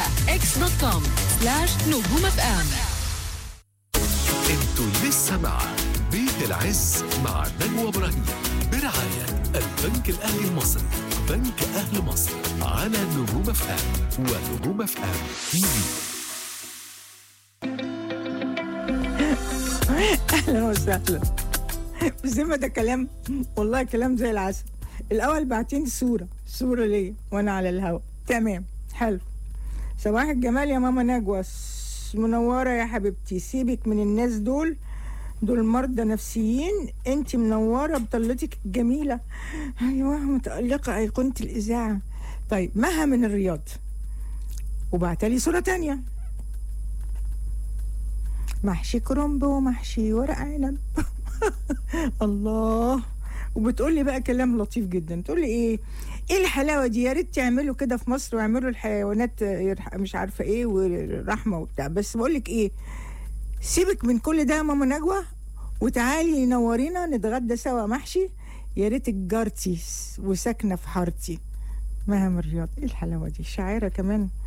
على اكس دوت كوم سلاش نجوم اف ام انتوا لسه مع بيت العز مع نجوى ابراهيم برعاية البنك الأهلي المصري بنك أهل مصر على نجوم اف ام ونجوم اف ام تي في اهلا وسهلا زي ما ده كلام والله كلام زي العسل الاول بعتين صوره صوره ليا وانا على الهوا تمام حلو صباح الجمال يا ماما نجوى س- منوره يا حبيبتي سيبك من الناس دول دول مرضى نفسيين انت منوره بطلتك الجميله ايوه متالقه ايقونه الاذاعه طيب مها من الرياض وبعتلي صوره تانية محشي كرنب ومحشي ورق عنب الله وبتقول لي بقى كلام لطيف جدا تقول لي ايه ايه الحلاوه دي يا ريت تعملوا كده في مصر واعملوا الحيوانات يرح- مش عارفه ايه ورحمه وبتاع بس بقول لك ايه سيبك من كل ده يا ماما نجوى وتعالي نورينا نتغدى سوا محشي يا ريتك جارتي وساكنه في حارتي مها من الرياض ايه الحلاوه دي شاعره كمان